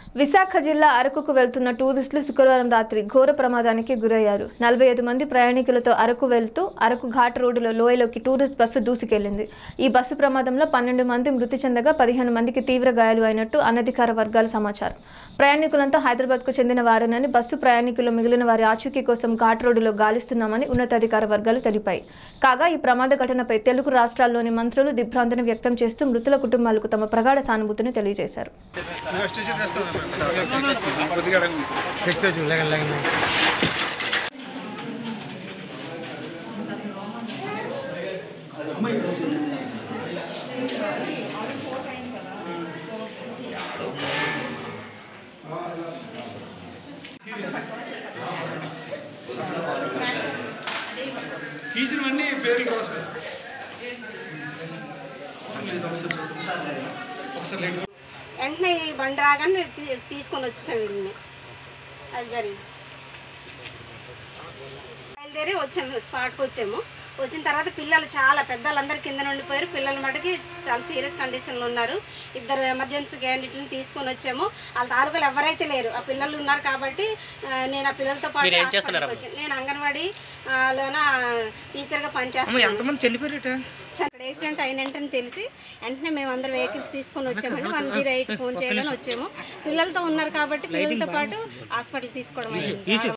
విశాఖ జిల్లా అరకుకు వెళ్తున్న టూరిస్టులు శుక్రవారం రాత్రి ఘోర ప్రమాదానికి గురయ్యారు నలభై ఐదు మంది ప్రయాణికులతో అరకు వెళ్తూ అరకు ఘాట్ రోడ్డులో లోయలోకి టూరిస్ట్ బస్సు దూసుకెళ్లింది ఈ బస్సు ప్రమాదంలో పన్నెండు మంది మృతి చెందగా పదిహేను మందికి తీవ్ర గాయాలు అయినట్టు అనధికార వర్గాల సమాచారం ప్రయాణికులంతా హైదరాబాద్కు చెందిన వారేనని బస్సు ప్రయాణికులు మిగిలిన వారి ఆచూకీ కోసం ఘాట్ రోడ్డులో గాలిస్తున్నామని ఉన్నతాధికార వర్గాలు తెలిపాయి కాగా ఈ ప్రమాద ఘటనపై తెలుగు రాష్ట్రాల్లోని మంత్రులు దిగ్భ్రాంతిని వ్యక్తం చేస్తూ మృతుల కుటుంబాలకు తమ ప్రగాఢ సానుభూతిని తెలియజేశారు శక్తి లేక లేక తీసినవన్నీ పేర్లు రాసుకో ఒకసారి లేట్ వెంటనే ఈ బండి రాగానే తీ- తీసుకొని వచ్చేసాం వీళ్ళని అది జరిగింది బయలుదేరి వచ్చాము స్పాట్కి వచ్చాము వచ్చిన తర్వాత పిల్లలు చాలా పెద్దలందరూ కింద ఉండిపోయారు పిల్లల మటుకి చాలా సీరియస్ కండిషన్లో ఉన్నారు ఇద్దరు ఎమర్జెన్సీ క్యాండిడేట్ని తీసుకొని వచ్చాము వాళ్ళ తాలూకాలు ఎవరైతే లేరు ఆ పిల్లలు ఉన్నారు కాబట్టి ఆ, నేను ఆ పిల్లలతో పాటు హాస్పిటల్కి వచ్చాను నేను అంగన్వాడీ ఆ, లోన టీచర్గా పనిచేస్తాను ఎంతమంది చనిపోయారట అక్కడ యాక్సిడెంట్ అయినట్టని తెలిసి వెంటనే మేము అందరు వెహికల్స్ తీసుకొని వచ్చామండి వన్ జీరో ఎయిట్ ఫోన్ చేయాలని వచ్చాము పిల్లలతో ఉన్నారు కాబట్టి పిల్లలతో పాటు హాస్పిటల్ తీసుకోవడం అయింది